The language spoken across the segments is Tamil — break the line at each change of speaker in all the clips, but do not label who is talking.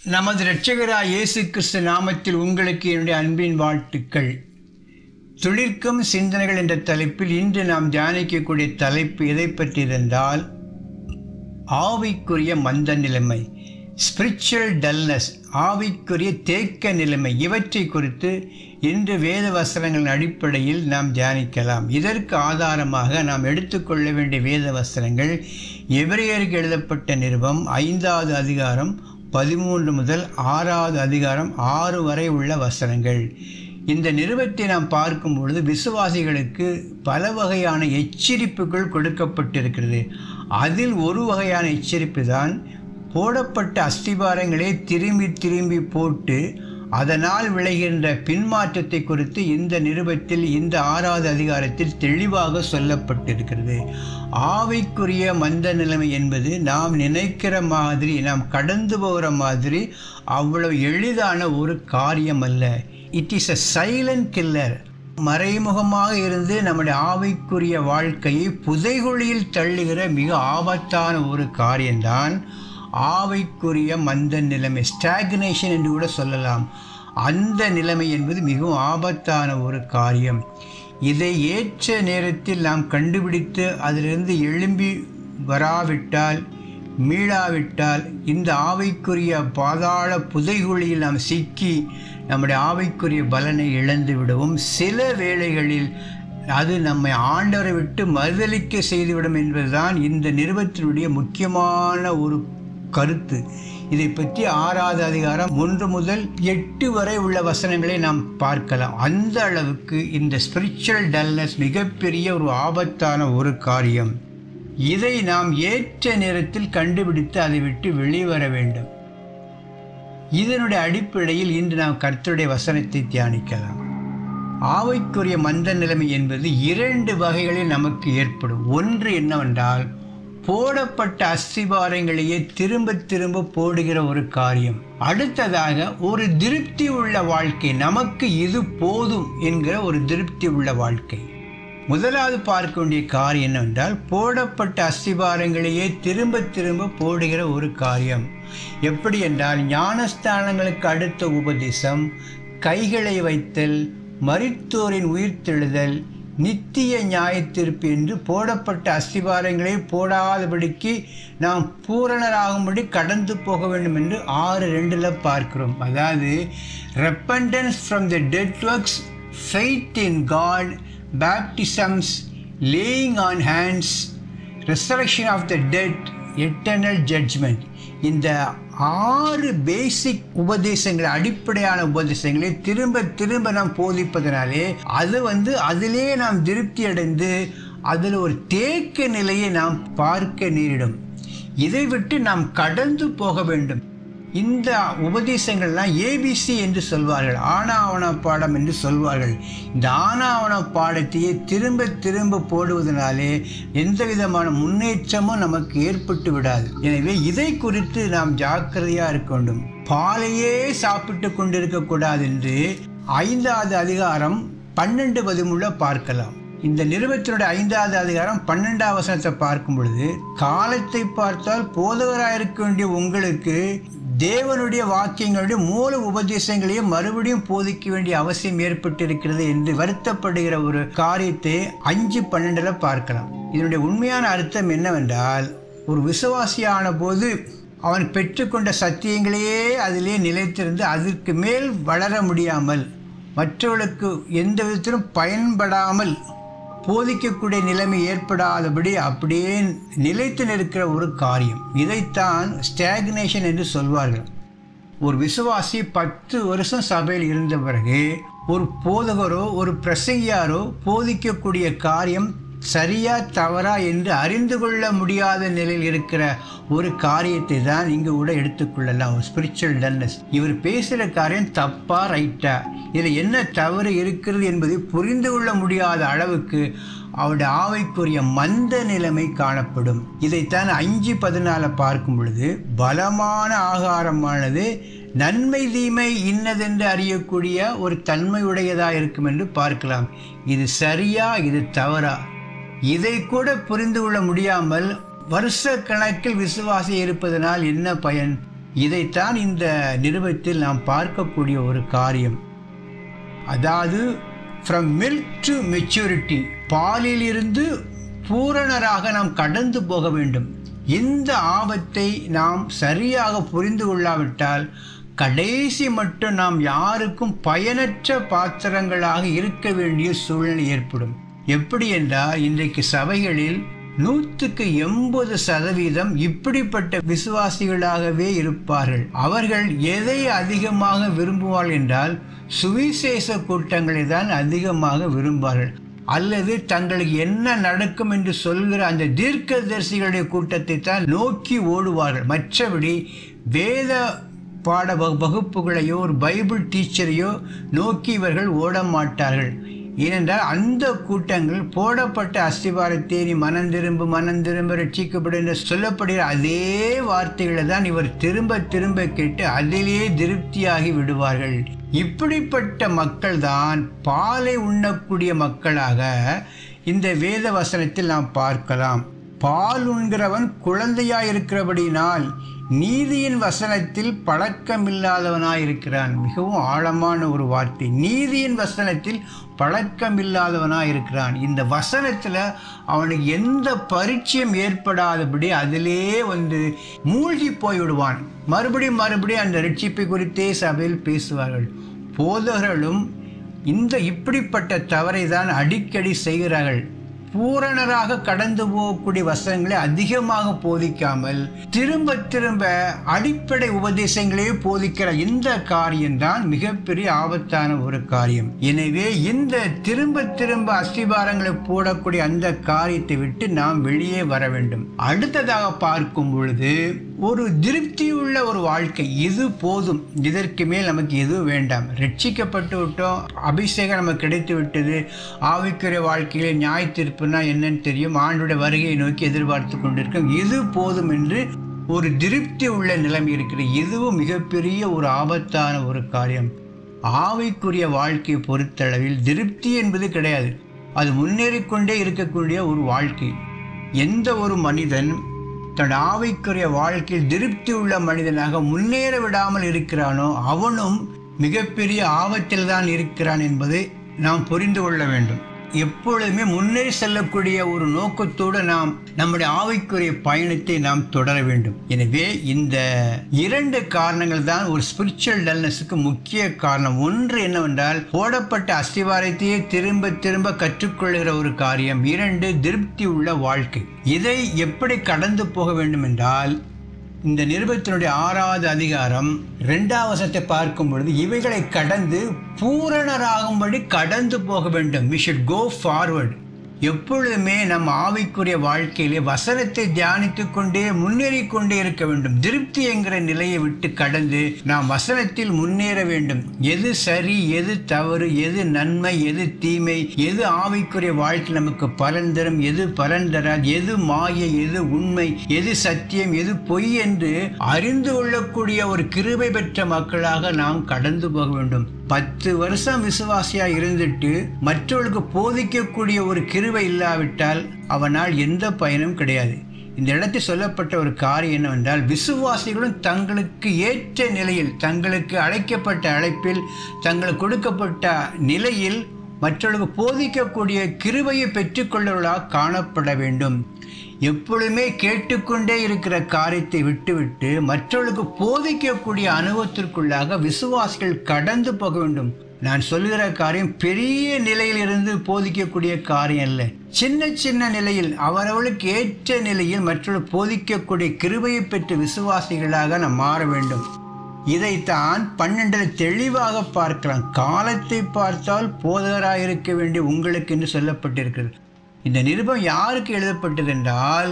நமது இரட்சகராய் இயேசு கிறிஸ்து நாமத்தில் உங்களுக்கு என்னுடைய அன்பின் வாழ்த்துக்கள் துளிர்க்கும் சிந்தனைகள் என்ற தலைப்பில் இன்று நாம் தியானிக்கக்கூடிய தலைப்பு எதை பற்றியிருந்தால் ஆவிக்குரிய மந்த நிலைமை ஸ்பிரிச்சுவல் டல்னஸ் ஆவிக்குரிய தேக்க நிலைமை இவற்றை குறித்து இன்று வேத வஸ்திரங்களின் அடிப்படையில் நாம் தியானிக்கலாம் இதற்கு ஆதாரமாக நாம் எடுத்துக்கொள்ள வேண்டிய வேத வஸ்திரங்கள் எபிரேயருக்கு எழுதப்பட்ட நிருபம் ஐந்தாவது அதிகாரம் பதிமூன்று முதல் ஆறாவது அதிகாரம் ஆறு வரை உள்ள வசனங்கள் இந்த நிறுவத்தை நாம் பார்க்கும் பொழுது விசுவாசிகளுக்கு பல வகையான எச்சரிப்புகள் கொடுக்கப்பட்டிருக்கிறது அதில் ஒரு வகையான எச்சரிப்பு தான் போடப்பட்ட அஸ்திபாரங்களை திரும்பி திரும்பி போட்டு அதனால் விளைகின்ற பின்மாற்றத்தை குறித்து இந்த நிருபத்தில் இந்த ஆறாவது அதிகாரத்தில் தெளிவாக சொல்லப்பட்டிருக்கிறது ஆவைக்குரிய மந்த நிலைமை என்பது நாம் நினைக்கிற மாதிரி நாம் கடந்து போகிற மாதிரி அவ்வளவு எளிதான ஒரு காரியம் அல்ல it is a silent killer மறைமுகமாக இருந்து நம்முடைய ஆவைக்குரிய வாழ்க்கையை புதைகுழியில் தள்ளுகிற மிக ஆபத்தான ஒரு காரியம்தான் ஆவைக்குரிய மந்த நிலைமை ஸ்டாக்னேஷன் என்று கூட சொல்லலாம் அந்த நிலைமை என்பது மிகவும் ஆபத்தான ஒரு காரியம் இதை ஏற்ற நேரத்தில் நாம் கண்டுபிடித்து அதிலிருந்து எழும்பி வராவிட்டால் மீளாவிட்டால் இந்த ஆவைக்குரிய பாதாள புதைகுழியில் நாம் சிக்கி நம்முடைய ஆவைக்குரிய பலனை இழந்து விடுவோம் சில வேளைகளில் அது நம்மை ஆண்டவரை விட்டு மறுதளிக்க செய்துவிடும் என்பதுதான் இந்த நிறுவத்தினுடைய முக்கியமான ஒரு கருத்து இதை பற்றி ஆறாவது அதிகாரம் ஒன்று முதல் எட்டு வரை உள்ள வசனங்களை நாம் பார்க்கலாம் அந்த அளவுக்கு இந்த ஸ்பிரிச்சுவல் டல்னஸ் மிகப்பெரிய ஒரு ஆபத்தான ஒரு காரியம் இதை நாம் ஏற்ற நேரத்தில் கண்டுபிடித்து அதை விட்டு வெளிவர வேண்டும் இதனுடைய அடிப்படையில் இன்று நாம் கர்த்தருடைய வசனத்தை தியானிக்கலாம் ஆவைக்குரிய மந்த நிலைமை என்பது இரண்டு வகைகளில் நமக்கு ஏற்படும் ஒன்று என்னவென்றால் போடப்பட்ட அஸ்திபாரங்களையே திரும்ப திரும்ப போடுகிற ஒரு காரியம் அடுத்ததாக ஒரு திருப்தி உள்ள வாழ்க்கை நமக்கு இது போதும் என்கிற ஒரு திருப்தி உள்ள வாழ்க்கை முதலாவது பார்க்க வேண்டிய காரியம் என்னவென்றால் போடப்பட்ட அஸ்திபாரங்களையே திரும்ப திரும்ப போடுகிற ஒரு காரியம் எப்படி என்றால் ஞானஸ்தானங்களுக்கு அடுத்த உபதேசம் கைகளை வைத்தல் மரித்தோரின் உயிர்த்தெழுதல் நித்திய நியாயத்தீர்ப்பு என்று போடப்பட்ட அஸ்திபாரங்களை போடாதபடிக்கு நாம் பூரணராகும்படி கடந்து போக வேண்டும் என்று ஆறு ரெண்டில் பார்க்கிறோம் அதாவது repentance from the dead works faith in God baptisms laying on hands resurrection of the dead eternal judgment இந்த ஆறு பேசிக் உபதேசங்கள் அடிப்படையான உபதேசங்களை திரும்ப திரும்ப நாம் போதிப்பதனாலே அது வந்து அதிலே நாம் திருப்தி அடைந்து அதில் ஒரு தேக்க நிலையை நாம் பார்க்க நேரிடும் இதை விட்டு நாம் கடந்து போக வேண்டும் இந்த உபதேசங்கள்லாம் ஏபிசி என்று சொல்வார்கள் ஆனாவன பாடம் என்று சொல்வார்கள் இந்த ஆனாவன பாடத்தையே திரும்ப திரும்ப போடுவதனாலே எந்த விதமான முன்னேற்றமும் நமக்கு ஏற்பட்டு விடாது எனவே இதை குறித்து நாம் ஜாக்கிரதையாக இருக்க வேண்டும் பாலையே சாப்பிட்டு கொண்டிருக்கக்கூடாது என்று ஐந்தாவது அதிகாரம் பன்னெண்டு பதிமூணுல பார்க்கலாம் இந்த நிறுவத்தினுடைய ஐந்தாவது அதிகாரம் பன்னெண்டாம் வசனத்தை பார்க்கும் பொழுது காலத்தை பார்த்தால் போதகராயிருக்க வேண்டிய உங்களுக்கு தேவனுடைய வாக்கியங்களுடைய மூல உபதேசங்களையும் மறுபடியும் போதிக்க வேண்டிய அவசியம் ஏற்பட்டிருக்கிறது என்று வருத்தப்படுகிற ஒரு காரியத்தை அஞ்சு பன்னெண்டுல பார்க்கலாம் இதனுடைய உண்மையான அர்த்தம் என்னவென்றால் ஒரு விசுவாசியான போது அவன் பெற்றுக்கொண்ட சத்தியங்களையே அதிலே நிலைத்திருந்து அதற்கு மேல் வளர முடியாமல் மற்றவர்களுக்கு எந்த விதத்திலும் பயன்படாமல் போதிக்கக்கூடிய நிலைமை ஏற்படாதபடி அப்படியே நிலைத்து நிற்கிற ஒரு காரியம் இதைத்தான் ஸ்டாக்னேஷன் என்று சொல்வார்கள் ஒரு விசுவாசி பத்து வருஷம் சபையில் இருந்த பிறகு ஒரு போதகரோ ஒரு பிரசங்கியாரோ போதிக்கக்கூடிய காரியம் சரியா தவறா என்று அறிந்து கொள்ள முடியாத நிலையில் இருக்கிற ஒரு காரியத்தை தான் இங்கு கூட எடுத்துக்கொள்ளலாம் ஒரு ஸ்பிரிச்சுவல் டல்னஸ் இவர் பேசுகிற காரியம் தப்பா ரைட்டா இதில் என்ன தவறு இருக்கிறது என்பதை புரிந்து கொள்ள முடியாத அளவுக்கு அவருடைய ஆவைக்குரிய மந்த நிலைமை காணப்படும் இதைத்தான் அஞ்சு பதினால பார்க்கும் பொழுது பலமான ஆகாரமானது நன்மை தீமை இன்னதென்று அறியக்கூடிய ஒரு தன்மையுடையதாக இருக்கும் என்று பார்க்கலாம் இது சரியா இது தவறா இதை கூட புரிந்து கொள்ள முடியாமல் வருஷ கணக்கில் விசுவாசி இருப்பதனால் என்ன பயன் இதைத்தான் இந்த நிருபத்தில் நாம் பார்க்கக்கூடிய ஒரு காரியம் அதாவது ஃப்ரம் மில்க் டு மெச்சூரிட்டி பாலிலிருந்து பூரணராக நாம் கடந்து போக வேண்டும் இந்த ஆபத்தை நாம் சரியாக புரிந்து கொள்ளாவிட்டால் கடைசி மட்டும் நாம் யாருக்கும் பயனற்ற பாத்திரங்களாக இருக்க வேண்டிய சூழ்நிலை ஏற்படும் எப்படி என்றால் இன்றைக்கு சபைகளில் நூற்றுக்கு எண்பது சதவீதம் இப்படிப்பட்ட விசுவாசிகளாகவே இருப்பார்கள் அவர்கள் எதை அதிகமாக விரும்புவார்கள் என்றால் சுவிசேஷ கூட்டங்களை தான் அதிகமாக விரும்பார்கள் அல்லது தங்களுக்கு என்ன நடக்கும் என்று சொல்கிற அந்த தீர்க்கதரிசிகளுடைய கூட்டத்தை தான் நோக்கி ஓடுவார்கள் மற்றபடி வேத பாட வகு- வகுப்புகளையோ ஒரு பைபிள் டீச்சரையோ நோக்கி இவர்கள் ஓட மாட்டார்கள் ஏனென்றால் அந்த கூட்டங்கள் போடப்பட்ட அஸ்திவாரத்தை நீ மனம் திரும்ப மனம் திரும்ப ரட்சிக்கப்படும் என்று சொல்லப்படுகிற அதே வார்த்தைகளை தான் இவர் திரும்ப திரும்ப கேட்டு அதிலே திருப்தியாகி விடுவார்கள் இப்படிப்பட்ட மக்கள் தான் பாலை உண்ணக்கூடிய மக்களாக இந்த வேத வசனத்தில் நாம் பார்க்கலாம் பால் உண்கிறவன் குழந்தையாய் இருக்கிறபடினால் நீதியின் வசனத்தில் பழக்கமில்லாதவனாய் இருக்கிறான் மிகவும் ஆழமான ஒரு வார்த்தை நீதியின் வசனத்தில் பழக்கமில்லாதவனாய் இருக்கிறான் இந்த வசனத்தில் அவனுக்கு எந்த பரிச்சயம் ஏற்படாதபடி அதிலே வந்து மூழ்கி போய்விடுவான் மறுபடியும் மறுபடியும் அந்த ரட்சிப்பை குறித்தே சபையில் பேசுவார்கள் போதகர்களும் இந்த இப்படிப்பட்ட தவறை தான் அடிக்கடி செய்கிறார்கள் பூரணராக கடந்து போகக்கூடிய வசனங்களை அதிகமாக போதிக்காமல் திரும்ப திரும்ப அடிப்படை உபதேசங்களே போதிக்கிற இந்த காரியம்தான் மிகப்பெரிய ஆபத்தான ஒரு காரியம் எனவே இந்த திரும்ப திரும்ப அஸ்திபாரங்களை போடக்கூடிய அந்த காரியத்தை விட்டு நாம் வெளியே வர வேண்டும் அடுத்ததாக பார்க்கும் பொழுது ஒரு திருப்தியுள்ள ஒரு வாழ்க்கை இது போதும் இதற்கு மேல் நமக்கு எதுவும் வேண்டாம் ரட்சிக்கப்பட்டு விட்டோம் அபிஷேகம் நமக்கு கிடைத்து விட்டது ஆவிக்குரிய வாழ்க்கையிலே நியாய தீர்ப்புனா என்னன்னு தெரியும் ஆண்டுடைய வருகையை நோக்கி எதிர்பார்த்து கொண்டிருக்கோம் இது போதும் என்று ஒரு திருப்தி உள்ள நிலைமை இருக்கிறது இதுவும் மிகப்பெரிய ஒரு ஆபத்தான ஒரு காரியம் ஆவிக்குரிய வாழ்க்கையை பொறுத்தளவில் திருப்தி என்பது கிடையாது அது முன்னேறிக்கொண்டே இருக்கக்கூடிய ஒரு வாழ்க்கை எந்த ஒரு மனிதன் தன் ஆவிக்குரிய வாழ்க்கையில் திருப்தி உள்ள மனிதனாக முன்னேற விடாமல் இருக்கிறானோ அவனும் மிகப்பெரிய ஆபத்தில் தான் இருக்கிறான் என்பதை நாம் புரிந்து கொள்ள வேண்டும் எப்பொழுதுமே முன்னேறி செல்லக்கூடிய ஒரு நோக்கத்தோடு நாம் நம்முடைய ஆவிக்குரிய பயணத்தை நாம் தொடர வேண்டும் எனவே இந்த இரண்டு காரணங்கள் தான் ஒரு ஸ்பிரிச்சுவல் டல்னஸுக்கு முக்கிய காரணம் ஒன்று என்னவென்றால் போடப்பட்ட அஸ்திவாரத்தையே திரும்ப திரும்ப கற்றுக்கொள்கிற ஒரு காரியம் இரண்டு திருப்தி உள்ள வாழ்க்கை இதை எப்படி கடந்து போக வேண்டும் என்றால் இந்த நிருபத்தினுடைய ஆறாவது அதிகாரம் இரண்டாவது வசத்தை பார்க்கும் பொழுது இவைகளை கடந்து பூரணராகும்படி கடந்து போக வேண்டும் we should go forward எப்பொழுதுமே நம் ஆவிக்குரிய வாழ்க்கையிலே வசனத்தை தியானித்துக் கொண்டே முன்னேறி கொண்டே இருக்க வேண்டும் திருப்தி என்கிற நிலையை விட்டு கடந்து நாம் வசனத்தில் முன்னேற வேண்டும் எது சரி எது தவறு எது நன்மை எது தீமை எது ஆவிக்குரிய வாழ்க்கை நமக்கு பலன் தரும் எது பலன் தராது எது மாயை எது உண்மை எது சத்தியம் எது பொய் என்று அறிந்து கொள்ளக்கூடிய ஒரு கிருபை பெற்ற மக்களாக நாம் கடந்து போக வேண்டும் பத்து வருஷம் விசுவாசியா இருந்துட்டு மற்றவர்களுக்கு போதிக்கக்கூடிய ஒரு கிருபை இல்லாவிட்டால் அவனால் எந்த பயனும் கிடையாது இந்த இடத்தில் சொல்லப்பட்ட ஒரு காரியம் என்னவென்றால் விசுவாசிகளும் தங்களுக்கு ஏற்ற நிலையில் தங்களுக்கு அழைக்கப்பட்ட அழைப்பில் தங்களுக்கு கொடுக்கப்பட்ட நிலையில் மற்றவர்களுக்கு போதிக்கக்கூடிய கிருபையை பெற்றுக்கொள்ளவர்களாக காணப்பட வேண்டும் எப்பொழுதுமே கேட்டுக்கொண்டே இருக்கிற காரியத்தை விட்டுவிட்டு மற்றவர்களுக்கு போதிக்கக்கூடிய அனுபவத்திற்குள்ளாக விசுவாசிகள் கடந்து போக வேண்டும் நான் சொல்லுகிற காரியம் பெரிய நிலையிலிருந்து போதிக்கக்கூடிய காரியம் அல்ல சின்ன சின்ன நிலையில் அவரவர்களுக்கு ஏற்ற நிலையில் மற்றவர்கள் போதிக்கக்கூடிய கிருபையை பெற்ற விசுவாசிகளாக நாம் மாற வேண்டும் இதைத்தான் பன்னெண்டில் தெளிவாக பார்க்கலாம் காலத்தை பார்த்தால் போதகராக இருக்க வேண்டிய உங்களுக்கு என்று சொல்லப்பட்டிருக்கிறது இந்த நிருபம் யாருக்கு எழுதப்பட்டது என்றால்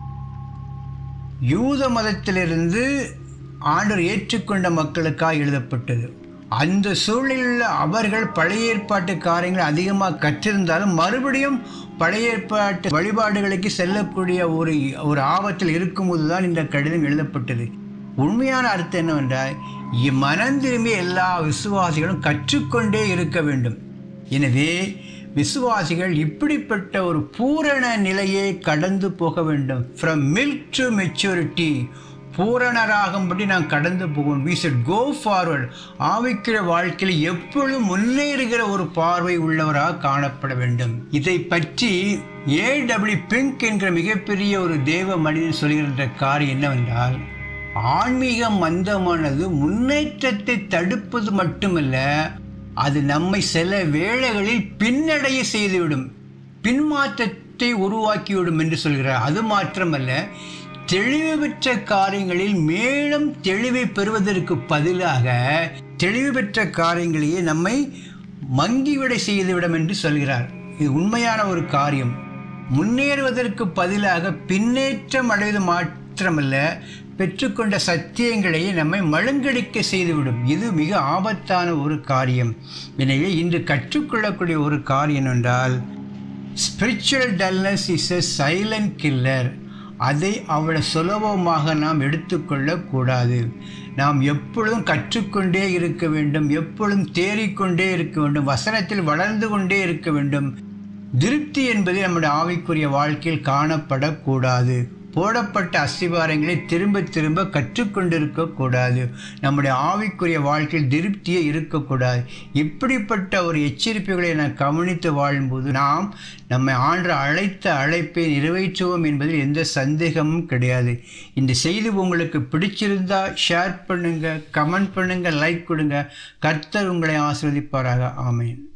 யூத மதத்திலிருந்து ஆண்டவர் ஏற்றுக்கொண்ட மக்களுக்காக எழுதப்பட்டது அந்த சூழலில் அவர்கள் பழைய ஏற்பாட்டு காரியங்களை அதிகமாக கற்றிருந்தாலும் மறுபடியும் பழைய ஏற்பாட்டு வழிபாடுகளுக்கு செல்லக்கூடிய ஒரு ஒரு ஆபத்தில் இருக்கும்போது தான் இந்த கடிதம் எழுதப்பட்டது உண்மையான அர்த்தம் என்னவென்றால் மனம் திரும்பிய எல்லா விசுவாசிகளும் கற்றுக்கொண்டே இருக்க வேண்டும் எனவே விசுவாசிகள் இப்படிப்பட்ட ஒரு பூரண நிலையை கடந்து போக வேண்டும் ஃப்ரம் மில்க் டு மெச்சூரிட்டி பூரணராகும்படி நாம் கடந்து போகும் வி should கோ ஃபார்வர்ட் ஆவிக்கிற வாழ்க்கையில் எப்பொழுதும் முன்னேறுகிற ஒரு பார்வை உள்ளவராக காணப்பட வேண்டும் இதை பற்றி ஏ டபிள்யூ பிங்க் என்கிற மிகப்பெரிய ஒரு தேவ மனிதன் சொல்கின்ற காரியம் என்னவென்றால் ஆன்மீக மந்தமானது முன்னேற்றத்தை தடுப்பது மட்டுமல்ல அது நம்மை சில வேளைகளில் பின்னடைய செய்துவிடும் பின்மாற்றத்தை உருவாக்கிவிடும் என்று சொல்கிறார் அது மாத்திரமல்ல தெளிவு பெற்ற காரியங்களில் மேலும் தெளிவை பெறுவதற்கு பதிலாக தெளிவு பெற்ற காரியங்களையே நம்மை மங்கிவிட செய்துவிடும் என்று சொல்கிறார் இது உண்மையான ஒரு காரியம் முன்னேறுவதற்கு பதிலாக பின்னேற்றம் அடைவது மாத்திரமல்ல பெற்றுக்கொண்ட சத்தியங்களையே நம்மை மழுங்கடிக்க செய்துவிடும் இது மிக ஆபத்தான ஒரு காரியம் எனவே இன்று கற்றுக்கொள்ளக்கூடிய ஒரு காரியம் என்றால் spiritual dullness is a silent killer அதை அவ்வளவு சுலபமாக நாம் எடுத்துக்கொள்ளக்கூடாது நாம் எப்பொழுதும் கற்றுக்கொண்டே இருக்க வேண்டும் எப்பொழுதும் தேறிக்கொண்டே இருக்க வேண்டும் வசனத்தில் வளர்ந்து கொண்டே இருக்க வேண்டும் திருப்தி என்பது நம்முடைய ஆவிக்குரிய வாழ்க்கையில் காணப்படக்கூடாது போடப்பட்ட அஸ்திவாரங்களை திரும்ப திரும்ப கற்றுக்கொண்டிருக்கக்கூடாது நம்முடைய ஆவிக்குரிய வாழ்க்கையில் திருப்தியே இருக்கக்கூடாது இப்படிப்பட்ட ஒரு எச்சரிப்புகளை நாம் கவனித்து வாழும்போது நாம் நம்மை ஆண்டு அழைத்த அழைப்பை நிறைவேற்றுவோம் என்பதில் எந்த சந்தேகமும் கிடையாது இந்த செய்தி உங்களுக்கு பிடிச்சிருந்தா ஷேர் பண்ணுங்க கமெண்ட் பண்ணுங்க லைக் கொடுங்க கர்த்தர் உங்களை ஆஸ்வதிப்பாராக ஆமேன்